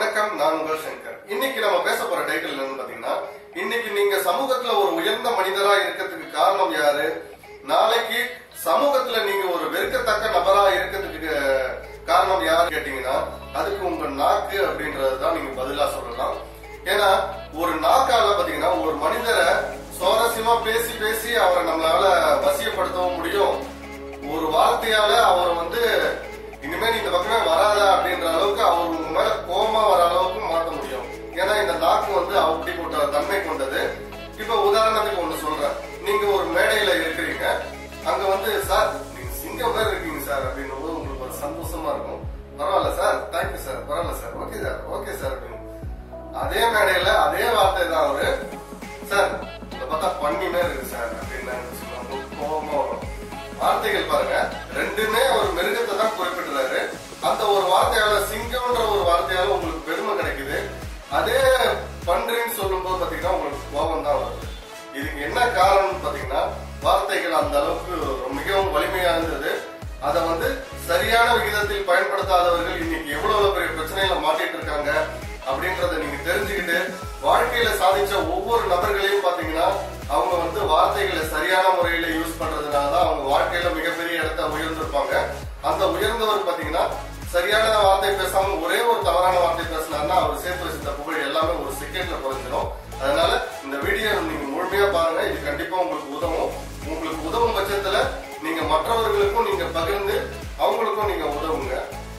வணக்கம் நான் உங்கள் சங்கர் இன்னைக்கு நம்ம பேச போற டைட்டில் என்னன்னு பாத்தீங்கன்னா இன்னைக்கு நீங்க சமூகத்துல ஒரு உயர்ந்த மனிதரா இருக்கிறதுக்கு காரணம் யாரு நாளைக்கு சமூகத்துல நீங்க ஒரு வெறுக்கத்தக்க நபரா இருக்கிறதுக்கு காரணம் யாரு கேட்டீங்கன்னா அதுக்கு உங்க நாக்கு அப்படின்றதுதான் நீங்க பதிலா சொல்லலாம் ஏன்னா ஒரு நாக்கால பாத்தீங்கன்னா ஒரு மனிதரை சுவாரஸ்யமா பேசி பேசி அவரை நம்மளால வசியப்படுத்தவும் முடியும் ஒரு வார்த்தையால அவரை வந்து இனிமே நீ இந்த பக்கமே வராத அப்படின்ற அளவுக்கு அவர் உங்க மேல கோபமா வர அளவுக்கு மாத்த முடியும் ஏன்னா இந்த நாக்கு வந்து அப்படிப்பட்ட தன்மை கொண்டது இப்ப உதாரணத்துக்கு ஒண்ணு சொல்றேன் நீங்க ஒரு மேடையில இருக்கிறீங்க அங்க வந்து சார் நீங்க சிங்கம் மாதிரி இருக்கீங்க சார் அப்படின்னும் போது உங்களுக்கு ஒரு சந்தோஷமா இருக்கும் பரவாயில்ல சார் தேங்க்யூ சார் பரவாயில்ல sir okay sir okay sir அப்படின்னு அதே மேடையில அதே வார்த்தை தான் அவரு சார் இத பார்த்தா பண்ணினே இருக்கு சார் அப்படின்னு சொல்லுவாங்க கோபமா வரும் வார்த்தைகள் பாருங்க ரெண்டுமே ஒரு மிருகத்தை தான் குறிப்பிடுறாரு அந்த ஒரு வார்த்தையால சிங்கம்ன்ற ஒரு வார்த்தையால உங்களுக்கு பெருமை கிடைக்குது அதே பன்றின்னு சொல்லும்போது பாத்தீங்கன்னா உங்களுக்கு கோபம் தான் வருது இதுக்கு என்ன காரணம்னு பாத்தீங்கன்னா வார்த்தைகள் அந்த அளவுக்கு மிகவும் வலிமையா இருந்தது அதை வந்து சரியான விகிதத்தில் பயன்படுத்தாதவர்கள் இன்னைக்கு எவ்வளவு பெரிய பிரச்சனையில மாட்டிட்டு இருக்காங்க அப்படின்றத நீங்க தெரிஞ்சுக்கிட்டு வாழ்க்கையில சாதிச்ச ஒவ்வொரு நபர்களையும் பாத்தீங்கன்னா அவங்க வந்து வார்த்தைகளை சரியான முறையில யூஸ் பண்றதுனால தான் அவங்க வாழ்க்கையில மிகப்பெரிய இடத்த உயர்ந்திருப்பாங்க அந்த உயர்ந்தவர் பாத்தீங்கன்னா சரியான வார்த்தை பேசாம ஒரே ஒரு தவறான வார்த்தை பேசினாருன்னா அவர் சேர்த்து வச்சிருந்த புகழ் எல்லாமே ஒரு செகண்ட்ல குறைஞ்சிடும் அதனால இந்த வீடியோ நீங்க முழுமையா பாருங்க இது கண்டிப்பா உங்களுக்கு உதவும் உங்களுக்கு உதவும் பட்சத்துல நீங்க மற்றவர்களுக்கும் நீங்க பகிர்ந்து அவங்களுக்கும் நீங்க உதவுங்க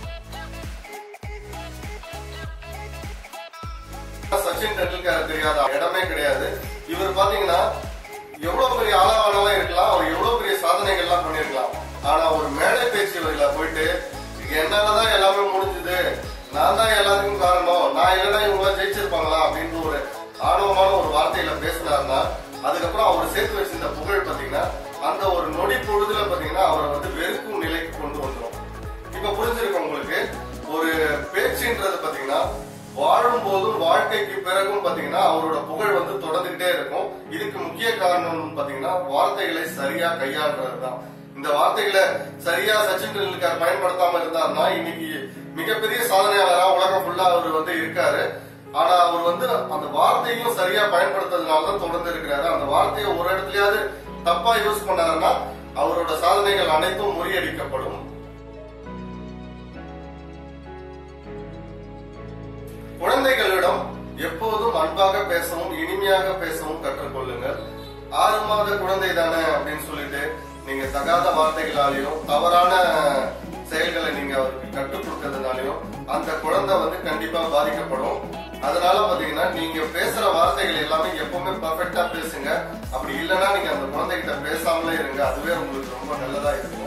சச்சின் டெண்டுல்கர் தெரியாத இடமே கிடையாது இவர் பாத்தீங்கன்னா எவ்வளவு பெரிய ஆளாவானாலும் இருக்கலாம் அவர் எவ்வளவு பெரிய சாதனைகள்லாம் பண்ணிருக்கலாம் ஆனா ஒரு மேடை பேச்சு வரையில போயிட்டு என்னாலதான் எல்லாமே முடிஞ்சது நான் தான் எல்லாத்துக்கும் காரணம் நான் இல்லைன்னா இவங்க ஜெயிச்சிருப்பாங்களா அப்படின்னு ஒரு ஆணவமான ஒரு வார்த்தையில பேசினாருன்னா அதுக்கப்புறம் அவர் சேர்த்து வச்சிருந்த புகழ் பாத்தீங்கன்னா அந்த ஒரு நொடி பொழுதுல பாத்தீங்கன்னா அவரை வந்து வெறுக்கும் நிலைக்கு கொண்டு வந்துடும் இப்ப புரிஞ்சிருக்கும் உங்களுக்கு ஒரு பேச்சுன்றது பாத்தீங்கன்னா வாழும் போதும் வாழ்க்கைக்கு பிறகும் பாத்தீங்கன்னா அவரோட புகழ் வந்து தொடர்ந்துகிட்டே இருக்கும் இதுக்கு முக்கிய காரணம் பாத்தீங்கன்னா வார்த்தைகளை சரியா கையாளுறதுதான் இந்த வார்த்தைகளை சரியா சச்சின் டெண்டுல்கர் பயன்படுத்தாம இருந்தாருன்னா இன்னைக்கு மிகப்பெரிய சாதனையாளரா உலகம் ஃபுல்லா அவர் வந்து இருக்காரு ஆனா அவர் வந்து அந்த வார்த்தையும் சரியா பயன்படுத்துறதுனால தான் தொடர்ந்து இருக்கிறாரு அந்த வார்த்தையை ஒரு இடத்துலயாவது தப்பா யூஸ் பண்ணாருன்னா அவரோட சாதனைகள் அனைத்தும் முறியடிக்கப்படும் குழந்தைகளிடம் எப்போதும் அன்பாக பேசவும் இனிமையாக பேசவும் கற்றுக்கொள்ளுங்கள் ஆறு மாத குழந்தை தானே அப்படின்னு சொல்லிட்டு நீங்க தகாத வார்த்தைகளாலையும் தவறான செயல்களை நீங்க அவருக்கு கற்றுக் கொடுக்கறதுனாலையும் அந்த குழந்தை வந்து கண்டிப்பா பாதிக்கப்படும் அதனால பாத்தீங்கன்னா நீங்க பேசுற வார்த்தைகள் எல்லாமே எப்பவுமே பர்ஃபெக்டா பேசுங்க அப்படி இல்லைன்னா நீங்க அந்த குழந்தைகிட்ட பேசாமலே இருங்க அதுவே உங்களுக்கு ரொம்ப நல்லதா இருக்கும்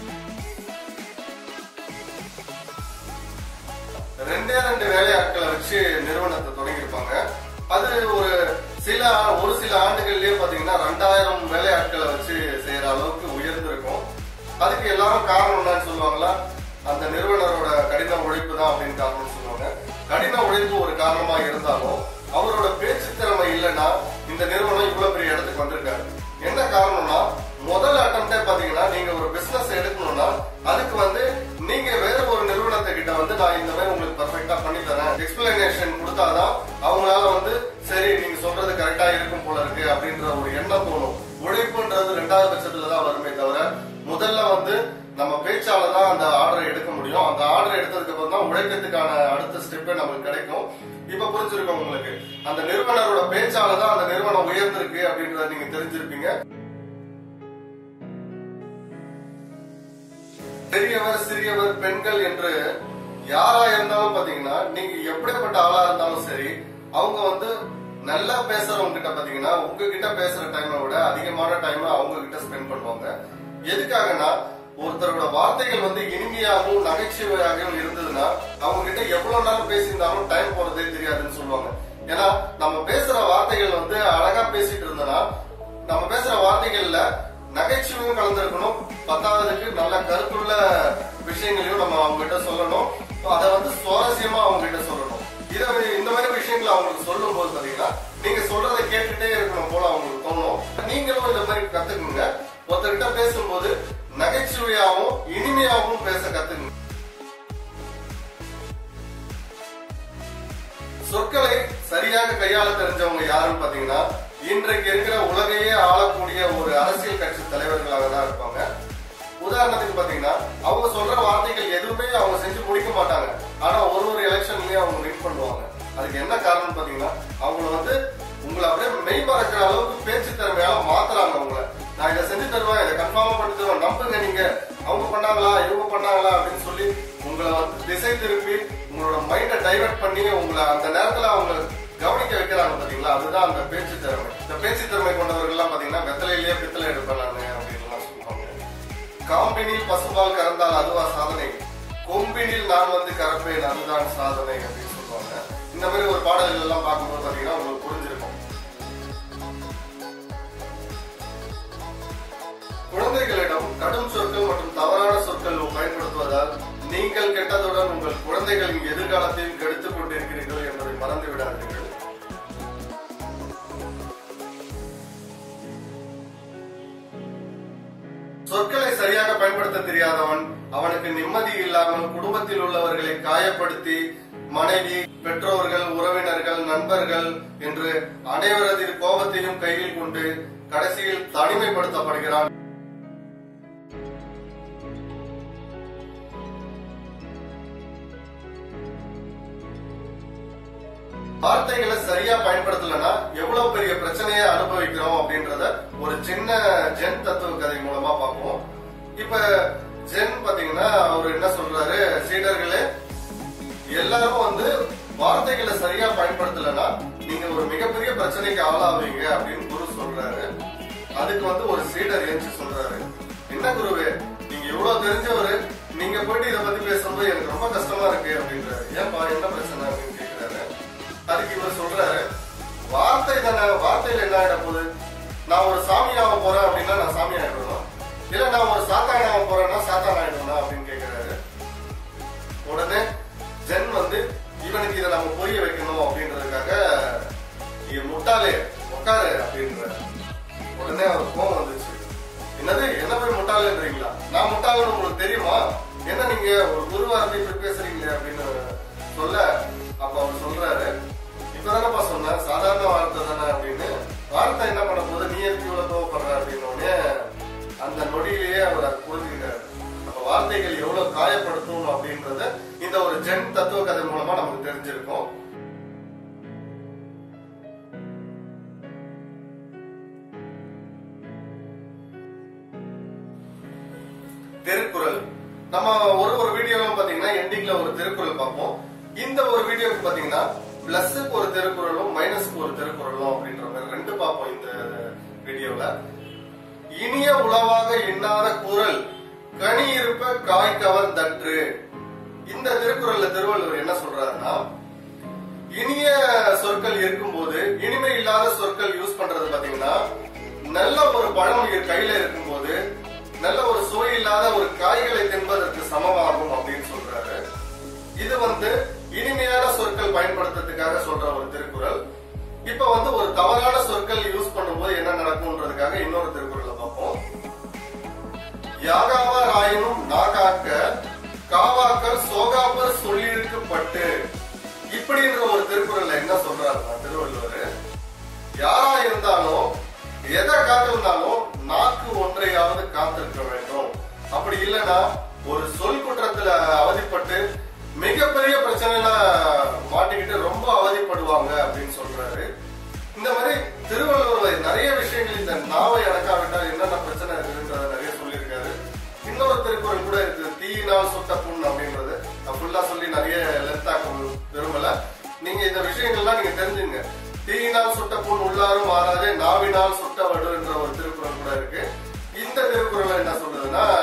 ரெண்டே ரெண்டு வேலையாட்களை வச்சு நிறுவனத்தை தொடங்கியிருப்பாங்க அது ஒரு சில ஒரு சில ஆண்டுகள்லயே பாத்தீங்கன்னா ரெண்டாயிரம் வேலையாட்களை வச்சு செய்யற அளவுக்கு உயர்ந்திருக்கும் அதுக்கு எல்லாரும் காரணம் என்னன்னு சொல்லுவாங்களா அந்த நிறுவனரோட கடின உழைப்பு தான் அப்படின்னு காரணம் சொல்லுவாங்க கடின உழைப்பு ஒரு காரணமா இருந்தாலும் அவரோட பேச்சு திறமை இல்லைன்னா இந்த நிறுவனம் இவ்வளவு பெரிய இடத்துக்கு வந்திருக்காரு என்ன காரணம்னா முதல் அட்டம்ப்டே பாத்தீங்கன்னா நீங்க ஒரு பிசினஸ் எடுக்கணும்னா அதுக்கு வந்து நீங்க வேற ஒரு நிறுவனத்தை கிட்ட வந்து நான் இந்த மாதிரி உங்களுக்கு பர்ஃபெக்டா பண்ணி தரேன் எக்ஸ்பிளனேஷன் கொடுத்தாதான் அவங்களால வந்து சரி நீங்க சொல்றது கரெக்டா இருக்கும் போல இருக்கு அப்படின்ற ஒரு எண்ணம் தோணும் உழைப்புன்றது ரெண்டாவது பட்சத்துல தான் வருமே தவிர முதல்ல வந்து நம்ம பேச்சால தான் அந்த ஆர்டரை எடுக்க முடியும் அந்த ஆர்டர் எடுத்ததுக்கு அப்புறம் தான் உழைக்கிறதுக்கான அடுத்த ஸ்டெப்பே நமக்கு கிடைக்கும் இப்ப புரிஞ்சிருக்கும் உங்களுக்கு அந்த நிறுவனரோட பேச்சால தான் அந்த நிறுவனம் உயர்ந்திருக்கு அப்படின்றத நீங்க தெரிஞ்சிருப்பீங்க பெரியவர் சிறியவர் பெண்கள் என்று யாரா இருந்தாலும் பாத்தீங்கன்னா நீங்க எப்படிப்பட்ட ஆளா இருந்தாலும் சரி அவங்க வந்து நல்லா பேசுறவங்க கிட்ட பாத்தீங்கன்னா உங்ககிட்ட பேசுற டைமை விட அதிகமான டைம் அவங்க கிட்ட ஸ்பெண்ட் பண்ணுவாங்க எதுக்காகனா ஒருத்தரோட வார்த்தைகள் வந்து இனிமையாகவும் நகைச்சுவையாகவும் இருந்ததுன்னா அவங்க கிட்ட எவ்வளவு நேரம் பேசியிருந்தாலும் டைம் போறதே தெரியாதுன்னு சொல்லுவாங்க ஏன்னா நம்ம பேசுற வார்த்தைகள் வந்து அழகா பேசிட்டு இருந்தோம்னா நம்ம பேசுற வார்த்தைகள்ல நகைச்சுவையும் கலந்துருக்கணும் பத்தாவதுக்கு நல்ல கருத்துள்ள விஷயங்களையும் நம்ம அவங்க கிட்ட சொல்லணும் அதை வந்து சுவாரஸ்யமா அவங்க கிட்ட சொல்லணும் இதை வி- இந்த மாதிரி விஷயங்களை அவங்களுக்கு சொல்லும் போது பாத்தீங்கன்னா நீங்க சொல்றதை கேட்டுட்டே இருக்கணும் போல அவங்களுக்கு தோணும் நீங்களும் இந்த மாதிரி கத்துக்குங்க ஒருத்தர்கிட்ட பேசும்போது நகைச்சுவையாகவும் இனிமையாகவும் பேச கத்துக்குங்க சொற்களை சரியாக கையாள தெரிஞ்சவங்க யாருன்னு பாத்தீங்கன்னா இன்றைக்கு இருக்கிற உலகையே ஆளக்கூடிய ஒரு அரசியல் கட்சி தலைவர்களாக தான் இருப்பாங்க உதாரணத்துக்கு பாத்தீங்கன்னா அவங்க சொல்ற வார்த்தைகள் எதுவுமே அவங்க செஞ்சு முடிக்க மாட்டாங்க ஆனா ஒரு ஒரு எலெக்ஷன்லயும் அவங்க வின் பண்ணுவாங்க அதுக்கு என்ன காரணம் பாத்தீங்கன்னா அவங்கள வந்து உங்களை அப்படியே மெய் மறக்கிற அளவுக்கு பேச்சு திறமையால மாத்துறாங்க உங்களை நான் இதை செஞ்சு தருவேன் இதை கன்ஃபார்மா பண்ணி தருவேன் நம்புங்க நீங்க அவங்க பண்ணாங்களா இவங்க பண்ணாங்களா அப்படின்னு சொல்லி உங்களை வந்து திசை திருப்பி உங்களோட மைண்டை டைவர்ட் பண்ணி உங்களை அந்த நேரத்துல அவங்க கவனிக்க வைக்கிறாங்க பாத்தீங்களா அதுதான் அந்த பேச்சு திறமை இந்த பேச்சு திறமை கொண்டவர்கள் எல்லாம் பாத்தீங்கன்னா வெத்தலையிலேயே பித்தளை எடுப்பேன் நானு அப்படின்னு எல்லாம் சொல்லுவாங்க காம்பினில் பசுபால் கறந்தால் அதுவா சாதனை கொம்பினில் நான் வந்து கறப்பேன் அதுதான் சாதனை அப்படின்னு சொல்லுவாங்க இந்த மாதிரி ஒரு பாடல்கள் எல்லாம் பார்க்கும்போது பாத்தீங்கன்னா உங்களுக்கு புரிஞ்சிருக்கும் குழந்தைகளிடம் கடும் சொற்கள் மற்றும் தவறான சொற்கள் பயன்படுத்துவதால் நீங்கள் கெட்டதுடன் உங்கள் குழந்தைகளின் எதிர்காலத்தையும் கெடுத்துக் கொண்டிருக்கிறீர்கள் என்பதை மறந்து விடாதீர்கள் சொற்களை சரியாக பயன்படுத்த தெரியாதவன் அவனுக்கு நிம்மதி இல்லாமல் குடும்பத்தில் உள்ளவர்களை காயப்படுத்தி மனைவி பெற்றோர்கள் உறவினர்கள் நண்பர்கள் என்று அனைவரது கோபத்தையும் கையில் கொண்டு கடைசியில் தனிமைப்படுத்தப்படுகிறான் வார்த்தைகளை சரியா பயன்படுத்தலைன்னா எவ்வளவு பெரிய பிரச்சனையை அனுபவிக்கிறோம் அப்படின்றத ஒரு சின்ன ஜென் தத்துவ கதை மூலமா பார்ப்போம் இப்ப ஜென் பாத்தீங்கன்னா அவர் என்ன சொல்றாரு சீடர்களே எல்லாரும் வந்து வார்த்தைகளை சரியா பயன்படுத்தலைன்னா நீங்க ஒரு மிகப்பெரிய பிரச்சனைக்கு ஆளாவீங்க அப்படின்னு குரு சொல்றாரு அதுக்கு வந்து ஒரு சீடர் எஞ்சி சொல்றாரு என்ன குருவே நீங்க இவ்வளவு தெரிஞ்சவரு நீங்க போயிட்டு இதை பத்தி பேசும்போது எனக்கு ரொம்ப கஷ்டமா இருக்கு அப்படின்றாரு ஏன்பா என்ன பிரச்சனை அப்படின்னு கேக்குறாரு அதுக்கு இவர் சொல்றாரு வார்த்தை தானே வார்த்தையில என்ன ஆயிட போகுது நான் ஒரு சாமி ஆக போறேன் அப்படின்னா நான் சாமி ஆயிடணும் இல்ல நான் ஒரு சாத்தான் ஆக போறேன்னா சாத்தான் ஆயிடணும் அப்படின்னு கேக்குறாரு உடனே ஜென் வந்து இவனுக்கு இதை நம்ம புரிய வைக்கணும் அப்படின்றதுக்காக நீ முட்டாளே உட்காரு அப்படின்றாரு உடனே அவர் கோவம் வந்துச்சு என்னது என்ன போய் முட்டாளுன்றீங்களா நான் முட்டாளுன்னு உங்களுக்கு தெரியுமா என்ன நீங்க ஒரு குருவார்த்தை இப்படி பேசுறீங்களே அப்படின்னு சொல்ல அப்ப அவர் சொல்றாரு இப்பதானப்பா சொன்ன சாதாரண வார்த்தை தானே அப்படின்னு வார்த்தை என்ன பண்ண போது நீ எதுக்கு இவ்வளவு கோவப்படுற அப்படின்னு அந்த நொடியிலேயே அவர் அதை புரிஞ்சுக்கிட்டாரு அப்ப வார்த்தைகள் எவ்வளவு காயப்படுத்தும் அப்படின்றத இந்த ஒரு ஜென் தத்துவ கதை மூலமா நமக்கு தெரிஞ்சிருக்கும் திருக்குறள் நம்ம ஒரு ஒரு வீடியோவும் பாத்தீங்கன்னா எண்டிங்ல ஒரு திருக்குறள் பார்ப்போம் இந்த ஒரு வீடியோக்கு பாத்தீங்கன்னா பிளஸ்க்கு ஒரு திருக்குறளும் மைனஸ்க்கு ஒரு திருக்குறளும் அப்படின்ற மாதிரி ரெண்டு பார்ப்போம் இந்த வீடியோல இனிய உளவாக எண்ணாத குரல் கனி இருப்ப காய்கவர் தற்று இந்த திருக்குறள்ல திருவள்ளுவர் என்ன சொல்றாருன்னா இனிய சொற்கள் இருக்கும்போது இனிமை இல்லாத சொற்கள் யூஸ் பண்றது பாத்தீங்கன்னா நல்ல ஒரு பழம் இங்க கையில இருக்கும்போது நல்ல ஒரு சுவை இல்லாத ஒரு காய்களை தின்பதற்கு சமமாகும் அப்படின்னு சொல்றாரு இது வந்து இனிமையான சொற்கள் பயன்படுத்துறதுக்காக சொல்ற ஒரு திருக்குறள் இப்ப வந்து ஒரு தவறான சொற்கள் யூஸ் பண்ணும்போது என்ன நடக்கும்ன்றதுக்காக இன்னொரு திருக்குறளை பார்ப்போம் யாகாவார் ஆயினும் நாகாக்க காவாக்கர் சோகாப்பர் சொல்லியிருக்கப்பட்டு இப்படின்ற ஒரு திருக்குறள்ல என்ன சொல்றாருன்னா திருவள்ளுவர் யாரா இருந்தாலும் எதை காத்திருந்தாலும் நாக்கு ஒன்றையாவது காத்திருக்க வேண்டும் அப்படி இல்லைன்னா ஒரு சொல் குற்றத்துல அவதிப்பட்டு மிகப்பெரிய பிரச்சனையில மாட்டிக்கிட்டு ரொம்ப அவதிப்படுவாங்க அப்படின்னு சொல்றாரு இந்த மாதிரி திருவள்ளுவர் நிறைய விஷயங்கள் இந்த நாவை அடக்காவிட்டால் என்னென்ன பிரச்சனை இருக்குன்றத நிறைய சொல்லியிருக்காரு இன்னொரு திருக்குறள் கூட இருக்கு தீயினால் சுட்ட புண் அப்படின்றது நான் ஃபுல்லா சொல்லி நிறைய லென்த் ஆக்க விரும்பல நீங்க இந்த விஷயங்கள்லாம் நீங்க தெரிஞ்சுங்க தீயினால் சுட்ட புண் உள்ளாரும் மாறாதே நாவினால் சுட்ட வடு என்ற ஒரு திருக்குறள் கூட இருக்கு இந்த திருக்குறள் என்ன சொல்றதுன்னா